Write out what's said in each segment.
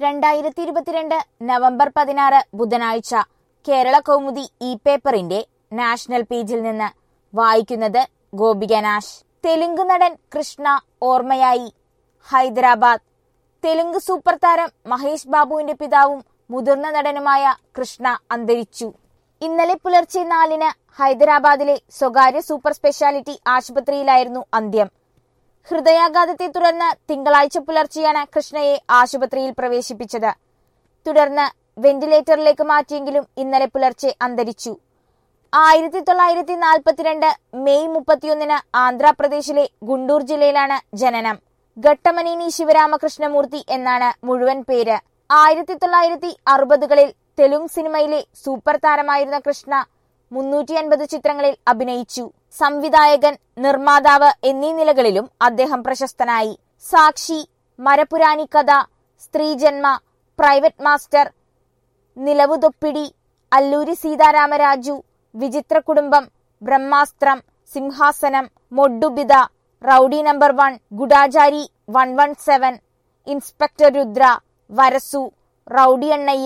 രണ്ടായിരത്തി ഇരുപത്തിരണ്ട് നവംബർ പതിനാറ് ബുധനാഴ്ച കേരള കൗമുദി ഇ പേപ്പറിന്റെ നാഷണൽ പേജിൽ നിന്ന് വായിക്കുന്നത് ഗോപിക നാഷ് തെലുങ്ക് നടൻ കൃഷ്ണ ഓർമ്മയായി ഹൈദരാബാദ് തെലുങ്ക് സൂപ്പർ താരം മഹേഷ് ബാബുവിന്റെ പിതാവും മുതിർന്ന നടനുമായ കൃഷ്ണ അന്തരിച്ചു ഇന്നലെ പുലർച്ചെ നാലിന് ഹൈദരാബാദിലെ സ്വകാര്യ സൂപ്പർ സ്പെഷ്യാലിറ്റി ആശുപത്രിയിലായിരുന്നു അന്ത്യം ഹൃദയാഘാതത്തെ തുടർന്ന് തിങ്കളാഴ്ച പുലർച്ചെയാണ് കൃഷ്ണയെ ആശുപത്രിയിൽ പ്രവേശിപ്പിച്ചത് തുടർന്ന് വെന്റിലേറ്ററിലേക്ക് മാറ്റിയെങ്കിലും ഇന്നലെ പുലർച്ചെ അന്തരിച്ചു ആയിരത്തി തൊള്ളായിരത്തി നാൽപ്പത്തിരണ്ട് മെയ് മുപ്പത്തിയൊന്നിന് ആന്ധ്രാപ്രദേശിലെ ഗുണ്ടൂർ ജില്ലയിലാണ് ജനനം ഘട്ടമനേനി ശിവരാമകൃഷ്ണമൂർത്തി എന്നാണ് മുഴുവൻ പേര് ആയിരത്തി തൊള്ളായിരത്തി അറുപതുകളിൽ തെലുങ്ക് സിനിമയിലെ സൂപ്പർ താരമായിരുന്ന കൃഷ്ണ മുന്നൂറ്റി അൻപത് ചിത്രങ്ങളിൽ അഭിനയിച്ചു സംവിധായകൻ നിർമ്മാതാവ് എന്നീ നിലകളിലും അദ്ദേഹം പ്രശസ്തനായി സാക്ഷി മരപുരാണി കഥ സ്ത്രീജന്മ പ്രൈവറ്റ് മാസ്റ്റർ നിലവുതൊപ്പിടി അല്ലൂരി സീതാരാമരാജു വിചിത്ര കുടുംബം ബ്രഹ്മാസ്ത്രം സിംഹാസനം മൊഡ്ഡുബിത rowdy number one Gudachari one one seven inspector Rudra Varasu rowdy Annayya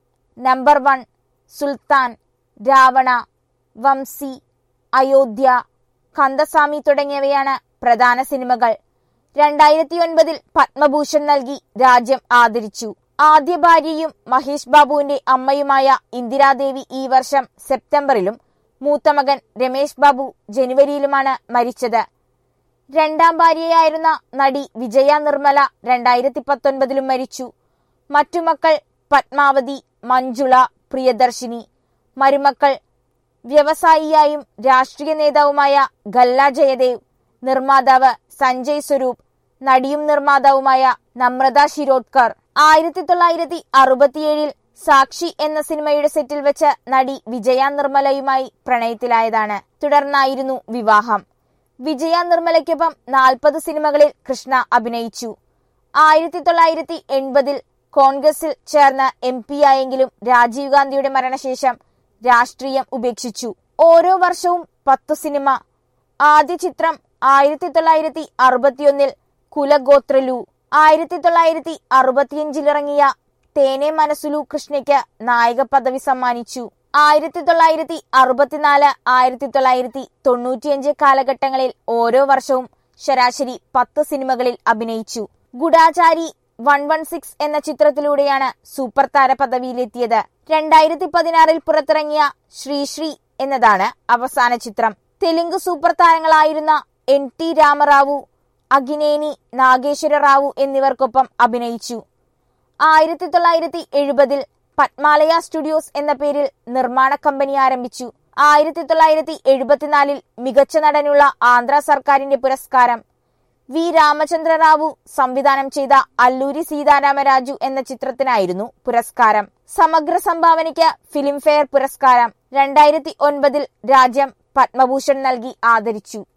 number one Sultan Ravana Vamsi Ayodhya Kandaswamy തുടങ്ങിയവയാണ് പ്രധാന സിനിമകൾ രണ്ടായിരത്തി ഒൻപതിൽ പത്മഭൂഷൺ നൽകി രാജ്യം ആദരിച്ചു ആദ്യ ഭാര്യയും മഹേഷ് ബാബുവിന്റെ അമ്മയുമായ ഇന്ദിരാദേവി ഈ വർഷം സെപ്റ്റംബറിലും മൂത്ത മകൻ രമേശ് ബാബു ജനുവരിയിലുമാണ് മരിച്ചത് രണ്ടാം ഭാര്യയായിരുന്ന നടി വിജയ നിർമ്മല രണ്ടായിരത്തി പത്തൊൻപതിലും മരിച്ചു മറ്റു മക്കൾ പത്മാവതി മഞ്ജുള പ്രിയദർശിനി മരുമക്കൾ വ്യവസായിയായും രാഷ്ട്രീയ നേതാവുമായ ഗല്ല ജയദേവ് നിർമ്മാതാവ് സഞ്ജയ് സ്വരൂപ് നടിയും നിർമ്മാതാവുമായ നമ്രത ശിരോദ്കർ ആയിരത്തി തൊള്ളായിരത്തി അറുപത്തിയേഴിൽ സാക്ഷി എന്ന സിനിമയുടെ സെറ്റിൽ വെച്ച് നടി വിജയ നിർമ്മലയുമായി പ്രണയത്തിലായതാണ് തുടർന്നായിരുന്നു വിവാഹം വിജയ നിർമ്മലയ്ക്കൊപ്പം നാൽപ്പത് സിനിമകളിൽ കൃഷ്ണ അഭിനയിച്ചു ആയിരത്തി തൊള്ളായിരത്തി എൺപതിൽ കോൺഗ്രസിൽ ചേർന്ന് എം പി ആയെങ്കിലും രാജീവ് ഗാന്ധിയുടെ മരണശേഷം രാഷ്ട്രീയം ഉപേക്ഷിച്ചു ഓരോ വർഷവും പത്തു സിനിമ ആദ്യ ചിത്രം ആയിരത്തി തൊള്ളായിരത്തി അറുപത്തിയൊന്നിൽ കുലഗോത്രലു ആയിരത്തി തൊള്ളായിരത്തി അറുപത്തിയഞ്ചിലിറങ്ങിയ തേനെ മനസുലു കൃഷ്ണയ്ക്ക് നായക പദവി സമ്മാനിച്ചു ആയിരത്തി തൊള്ളായിരത്തി അറുപത്തിനാല് ആയിരത്തി തൊള്ളായിരത്തി തൊണ്ണൂറ്റിയഞ്ച് കാലഘട്ടങ്ങളിൽ ഓരോ വർഷവും ശരാശരി പത്ത് സിനിമകളിൽ അഭിനയിച്ചു ഗുഡാചാരി വൺ വൺ സിക്സ് എന്ന ചിത്രത്തിലൂടെയാണ് സൂപ്പർ താര പദവിയിലെത്തിയത് രണ്ടായിരത്തി പതിനാറിൽ പുറത്തിറങ്ങിയ ശ്രീശ്രീ എന്നതാണ് അവസാന ചിത്രം തെലുങ്ക് സൂപ്പർ താരങ്ങളായിരുന്ന എൻ ടി രാമറാവു അഖിനേനി നാഗേശ്വര റാവു എന്നിവർക്കൊപ്പം അഭിനയിച്ചു ആയിരത്തി തൊള്ളായിരത്തി എഴുപതിൽ പത്മാലയ സ്റ്റുഡിയോസ് എന്ന പേരിൽ നിർമ്മാണ കമ്പനി ആരംഭിച്ചു ആയിരത്തി തൊള്ളായിരത്തി എഴുപത്തിനാലിൽ മികച്ച നടനുള്ള ആന്ധ്ര സർക്കാരിന്റെ പുരസ്കാരം വി രാമചന്ദ്ര റാവു സംവിധാനം ചെയ്ത അല്ലൂരി സീതാരാമരാജു എന്ന ചിത്രത്തിനായിരുന്നു പുരസ്കാരം സമഗ്ര സംഭാവനയ്ക്ക് ഫിലിംഫെയർ പുരസ്കാരം രണ്ടായിരത്തി ഒൻപതിൽ രാജ്യം പത്മഭൂഷൺ നൽകി ആദരിച്ചു